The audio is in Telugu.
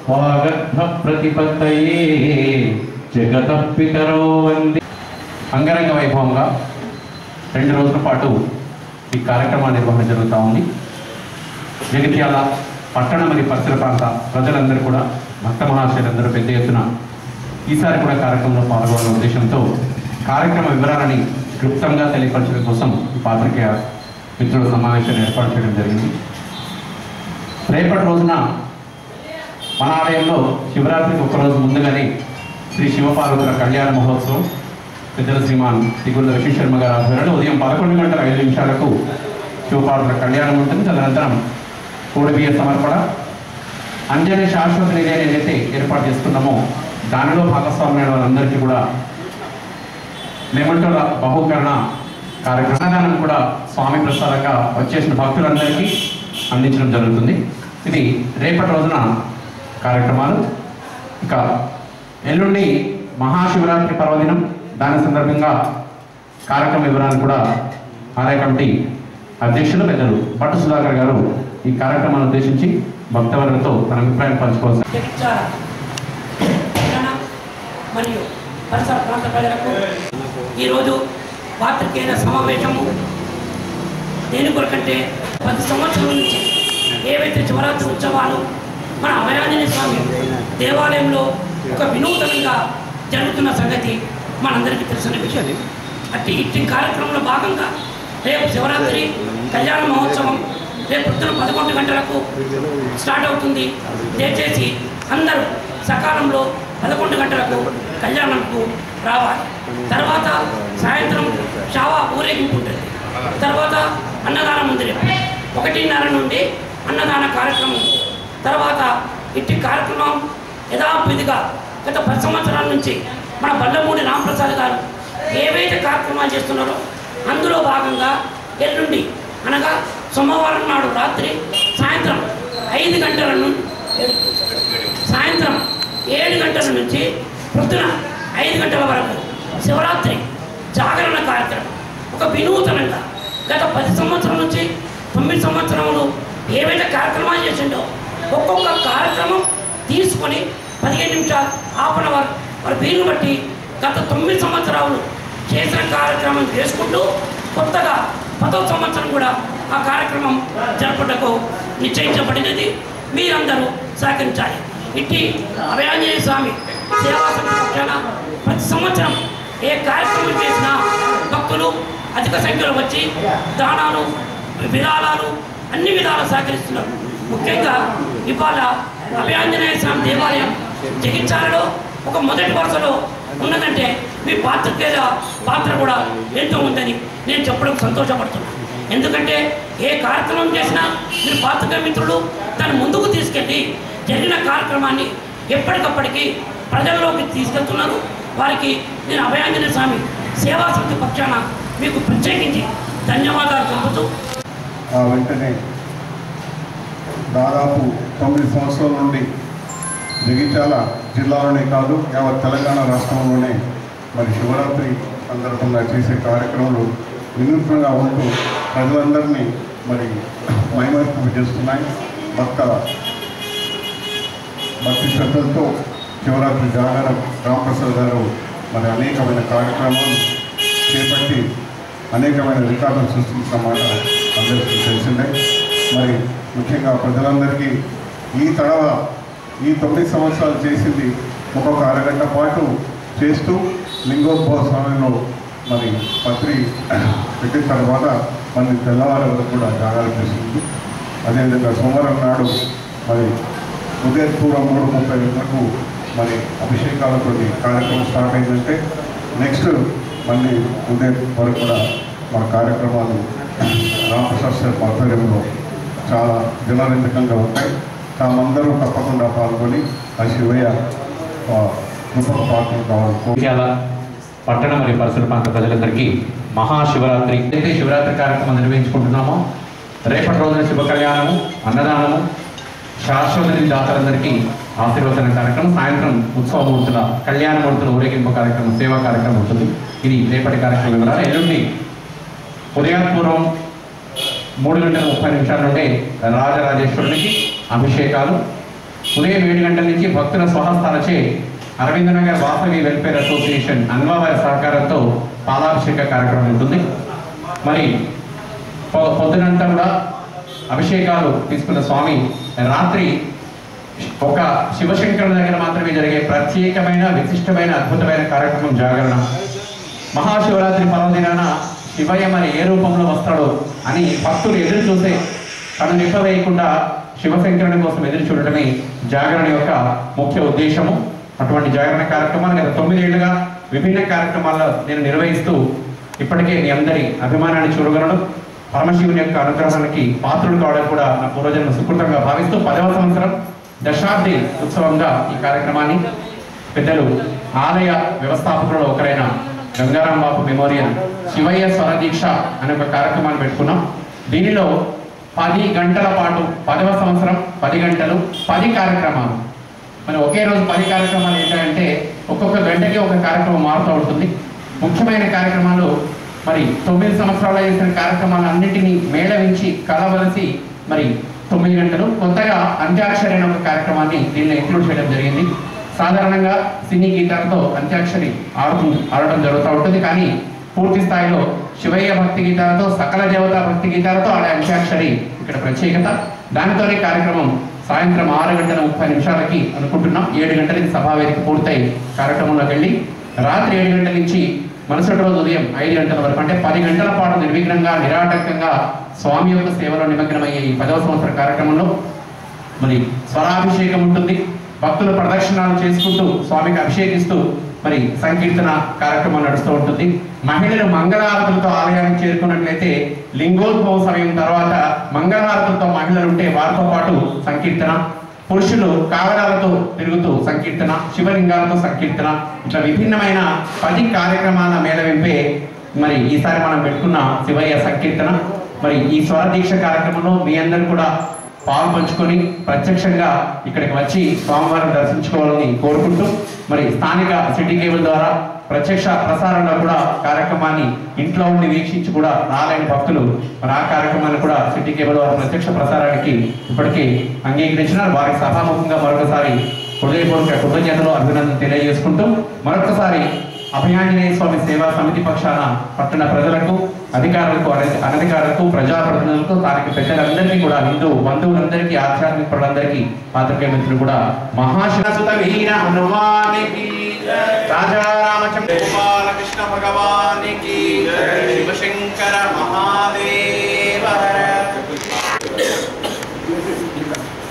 వాగర్భ ప్రతిపత్తయే జగత పితరో వంది అంగరంగ వైభవంగా రెండు రోజుల పాటు ఈ కార్యక్రమ నిర్వహణ జరుగుతూ ఉంది జగిత్యాల పట్టణ మరియు పరిసర ప్రాంత ప్రజలందరూ కూడా భక్త మహాశయులందరూ పెద్ద ఎత్తున ఈసారి కూడా కార్యక్రమంలో పాల్గొనే ఉద్దేశంతో కార్యక్రమ వివరాలని క్లుప్తంగా తెలియపరచడం కోసం ఈ పాత్రికేయ మిత్రుల సమావేశాన్ని ఏర్పాటు చేయడం జరిగింది రేపటి రోజున మన ఆలయంలో శివరాత్రికి ఒకరోజు ముందుగానే శ్రీ శివపార్వతుల కళ్యాణ మహోత్సవం పెద్దల శ్రీమాన్ తిగుళ్ళ విశ్వశర్మ గారి ఆధ్వర్యంలో ఉదయం పదకొండు గంటల ఐదు నిమిషాలకు శివపార్వతుల కళ్యాణం ఉంటుంది తదనంతరం కోడిబియ్య సమర్పణ అంజనే శాశ్వత నిలయం ఏదైతే ఏర్పాటు చేసుకున్నామో దానిలో భాగస్వామ్యం వాళ్ళందరికీ కూడా లెమంటోల బహుకరణ కార్యక్రమం అన్నదానం కూడా స్వామి ప్రసాదంగా వచ్చేసిన భక్తులందరికీ అందించడం జరుగుతుంది ఇది రేపటి రోజున కార్యక్రమాలు ఇక ఎల్లుండి మహాశివరాత్రి పర్వదినం దాని సందర్భంగా కార్యక్రమ వివరాన్ని కూడా ఆలయ కమిటీ అధ్యక్షులు పెద్దలు భట్టు సుధాకర్ గారు ఈ కార్యక్రమాన్ని ఉద్దేశించి భక్తవర్గతో తన అభిప్రాయం పంచుకోవాల్సి జగిత్యాల పట్టణ మరియు పరిసర ప్రాంత ప్రజలకు ఈరోజు పాత్రికేయుల సమావేశము దేని కొరకంటే పది సంవత్సరాల నుంచి ఏవైతే శివరాత్రి ఉత్సవాలు మన అభయాంజనేయ స్వామి దేవాలయంలో ఒక వినూతనంగా జరుగుతున్న సంగతి మనందరికీ తెలిసిన విషయం అట్టి ఇట్టి కార్యక్రమంలో భాగంగా రేపు శివరాత్రి కళ్యాణ మహోత్సవం రేపు పొద్దున పదకొండు గంటలకు స్టార్ట్ అవుతుంది దయచేసి అందరూ సకాలంలో పదకొండు గంటలకు కళ్యాణంకు రావాలి తర్వాత సాయంత్రం షావా ఊరేగింపు ఉంటుంది తర్వాత అన్నదానం ఉంది రేపు ఒకటిన్నర నుండి అన్నదాన కార్యక్రమం తర్వాత ఇట్టి కార్యక్రమం యథావిధిగా గత పది సంవత్సరాల నుంచి మన బల్లమూడి రామప్రసాద్ గారు ఏవైతే కార్యక్రమాలు చేస్తున్నారో అందులో భాగంగా ఎల్లుండి అనగా సోమవారం నాడు రాత్రి సాయంత్రం ఐదు గంటల నుండి సాయంత్రం ఏడు గంటల నుంచి పొద్దున ఐదు గంటల వరకు శివరాత్రి జాగరణ కార్యక్రమం ఒక వినూతనంగా గత పది సంవత్సరాల నుంచి తొమ్మిది సంవత్సరములు ఏవైతే కార్యక్రమాలు చేసిండో ఒక్కొక్క కార్యక్రమం తీసుకొని పదిహేను నిమిషాలు హాఫ్ అన్ అవర్ వారి వీలు బట్టి గత తొమ్మిది సంవత్సరాలు చేసిన కార్యక్రమం చేసుకుంటూ కొత్తగా పదో సంవత్సరం కూడా ఆ కార్యక్రమం జరపటకు నిశ్చయించబడినది మీరందరూ సహకరించాలి ఇట్టి అభయాంజనేయ స్వామి సేవా సమితి పక్షాన ప్రతి సంవత్సరం ఏ కార్యక్రమం చేసినా భక్తులు అధిక సంఖ్యలో వచ్చి దానాలు విరాళాలు అన్ని విధాలు సహకరిస్తున్నారు ముఖ్యంగా ఇవాళ అభయాంజనేయ స్వామి దేవాలయం జగిత్యాలలో ఒక మొదటి వరుసలో ఉన్నదంటే మీ పాత్రికేయుల పాత్ర కూడా ఎంతో ఉందని నేను చెప్పడం సంతోషపడుతున్నాను ఎందుకంటే ఏ కార్యక్రమం చేసినా మీరు పాత్రికేయ మిత్రులు దాన్ని ముందుకు తీసుకెళ్ళి జరిగిన కార్యక్రమాన్ని ఎప్పటికప్పటికి ప్రజల్లోకి తీసుకెళ్తున్నారు వారికి నేను అభయాంజనేయ స్వామి సేవా సమితి పక్షాన మీకు ప్రత్యేకించి ధన్యవాదాలు తెలుపుతూ ఆ వెంటనే దాదాపు తొమ్మిది సంవత్సరాల నుండి జగిత్యాల జిల్లాలోనే కాదు యావత్ తెలంగాణ రాష్ట్రంలోనే మరి శివరాత్రి సందర్భంగా చేసే కార్యక్రమాలు వినూత్నంగా ఉంటూ ప్రజలందరినీ మరి మైమర్పు చేస్తున్నాయి భక్త భక్తి శ్రద్ధలతో శివరాత్రి జాగారం రామప్రసాద్ గారు మరి అనేకమైన కార్యక్రమాలు చేపట్టి అనేకమైన రికార్డులు సృష్టించిన మాట అందరికీ తెలిసిందే మరి ముఖ్యంగా ప్రజలందరికీ ఈ తడవ ఈ తొమ్మిది సంవత్సరాలు చేసింది ఒక్కొక్క అరగంట పాటు చేస్తూ లింగోద్భవ సమయంలో మరి పత్రి పెట్టిన తర్వాత మళ్ళీ తెల్లవారి వరకు కూడా జాగాలు చేస్తుంది అదేవిధంగా సోమవారం నాడు మరి ఉదయపూర్వం మూడు ముప్పై గంటలకు మరి అభిషేకాలతో కార్యక్రమం స్టార్ట్ అయిందంటే నెక్స్ట్ మళ్ళీ ఉదయం వరకు కూడా మా కార్యక్రమాలు రామప్రసాద్ సార్ ఆధ్వర్యంలో చాలా జనరంజకంగా ఉంటాయి తామందరూ తప్పకుండా పాల్గొని ఆ శివయ్య ఆ, కృపకు పాత్రలు కావాలి జగిత్యాల పట్టణ మరియు పరిసర ప్రాంత ప్రజలందరికీ మహాశివరాత్రి ఏదైతే శివరాత్రి కార్యక్రమం నిర్వహించుకుంటున్నామో రేపటి రోజున శుభ కళ్యాణము అన్నదానము శాశ్వత దాతలందరికీ ఆశీర్వచన కార్యక్రమం సాయంత్రం ఉత్సవమూర్తుల కళ్యాణమూర్తుల ఊరేగింపు కార్యక్రమం సేవా కార్యక్రమం ఉంటుంది ఇది రేపటి కార్యక్రమం వివరాలు ఎల్లుండి ఉదయాత్పూర్వం మూడు గంటల ముప్పై నిమిషాల నుండి రాజరాజేశ్వరునికి అభిషేకాలు ఉదయం ఏడు గంటల నుంచి భక్తుల స్వహస్తాలచే అరవిందనగర్ వాసవి వెల్ఫేర్ అసోసియేషన్ అన్వావారి సహకారంతో పాలాభిషేక కార్యక్రమం ఉంటుంది మరి పొ- పొద్దునంతా కూడా అభిషేకాలు తీసుకున్న స్వామి రాత్రి ఒక శివశంకరుల దగ్గర మాత్రమే జరిగే ప్రత్యేకమైన విశిష్టమైన అద్భుతమైన కార్యక్రమం జాగరణ మహాశివరాత్రి పర్వదినాన శివయ్య మరి ఏ రూపంలో వస్తాడో అని భక్తులు ఎదురు చూసే కను నిప్పవేయకుండా శివశంకరుని కోసం ఎదురు చూడటమే జాగరణ యొక్క ముఖ్య ఉద్దేశము అటువంటి జాగరణ కార్యక్రమాలు గత తొమ్మిదేళ్లుగా విభిన్న కార్యక్రమాల్లో నేను నిర్వహిస్తూ ఇప్పటికే మీ అందరి అభిమానాన్ని చూడగలను పరమశివుని యొక్క అనుగ్రహానికి పాత్రుడు కావడం కూడా నా పూర్వజన్మ సుకృతంగా భావిస్తూ పదవ సంవత్సరం దశాబ్ది ఉత్సవంగా ఈ కార్యక్రమాన్ని పెద్దలు ఆలయ వ్యవస్థాపకులలో ఒకరైన గంగారాం బాబు మెమోరియల్ శివయ్య స్వర దీక్ష అనే ఒక కార్యక్రమాన్ని పెట్టుకున్నాం దీనిలో పది గంటల పాటు పదవ సంవత్సరం పది గంటలు పది కార్యక్రమాలు మరి ఒకే రోజు పది కార్యక్రమాలు ఏంటంటే ఒక్కొక్క గంటకి ఒక కార్యక్రమం మారుతూ ఉంటుంది ముఖ్యమైన కార్యక్రమాలు మరి తొమ్మిది సంవత్సరాలు చేసిన కార్యక్రమాలన్నింటినీ మేళవించి కలవలసి మరి తొమ్మిది గంటలు కొత్తగా అంత్యాక్షరి అనే ఒక కార్యక్రమాన్ని దీనిలో ఇంక్లూడ్ చేయడం జరిగింది సాధారణంగా సినీ గీతాలతో అంత్యాక్షరి ఆడుతూ ఆడటం జరుగుతూ ఉంటుంది కానీ పూర్తి స్థాయిలో శివయ్య భక్తి గీతాలతో సకల దేవతా భక్తి గీతాలతో ఆడే అంత్యాక్షరి ఇక్కడ ప్రత్యేకత దానితోనే కార్యక్రమం సాయంత్రం ఆరు గంటల ముప్పై నిమిషాలకి అనుకుంటున్నాం ఏడు గంటలకి సభావేదిక పూర్తయి కార్యక్రమంలోకి వెళ్ళి రాత్రి ఏడు గంటల నుంచి మరుసటి రోజు ఉదయం ఐదు గంటల వరకు అంటే పది గంటల పాటు నిర్విఘ్నంగా నిరాటంకంగా స్వామి యొక్క సేవలో నిమగ్నమయ్యే ఈ పదవ సంవత్సర కార్యక్రమంలో మరి స్వరాభిషేకం ఉంటుంది భక్తులు ప్రదక్షిణాలు చేసుకుంటూ స్వామికి అభిషేకిస్తూ మరి సంకీర్తన కార్యక్రమం నడుస్తూ ఉంటుంది మహిళలు మంగళహారతులతో ఆలయానికి చేరుకున్నట్లయితే లింగోద్భవ సమయం తర్వాత మంగళహారతులతో మహిళలు ఉంటే వారితో పాటు సంకీర్తన పురుషులు కావడాలతో తిరుగుతూ సంకీర్తన శివలింగాలతో సంకీర్తన ఇట్లా విభిన్నమైన పది కార్యక్రమాల మేళవింపే మరి ఈసారి మనం పెట్టుకున్న శివయ్య సంకీర్తన మరి ఈ స్వర దీక్ష కార్యక్రమంలో మీ అందరూ కూడా పాలు పంచుకొని ప్రత్యక్షంగా ఇక్కడికి వచ్చి స్వామివారిని దర్శించుకోవాలని కోరుకుంటూ మరి స్థానిక సిటీ కేబుల్ ద్వారా ప్రత్యక్ష ప్రసారంలో కూడా కార్యక్రమాన్ని ఇంట్లో ఉండి వీక్షించి కూడా రాలేని భక్తులు మరి ఆ కార్యక్రమాన్ని కూడా సిటీ కేబుల్ వారి ప్రత్యక్ష ప్రసారానికి ఇప్పటికీ అంగీకరించినారు వారికి సభాముఖంగా మరొకసారి హృదయపూర్వక కృతజ్ఞతలు అభినందన తెలియజేసుకుంటూ మరొకసారి అభయాంజనేయ స్వామి సేవా సమితి పక్షాన పట్టణ ప్రజలకు అధికారులకు అన- అనధికారులకు ప్రజాప్రతినిధులకు స్థానిక పెద్దలందరికీ కూడా హిందూ బంధువులందరికీ ఆధ్యాత్మిక పరులందరికీ పాత్రికేయ మిత్రులు కూడా మహాశివసుత వీర హనుమానికి రాజా రామచంద్ర గోపాలకృష్ణ భగవానికి శివశంకర మహాదేవ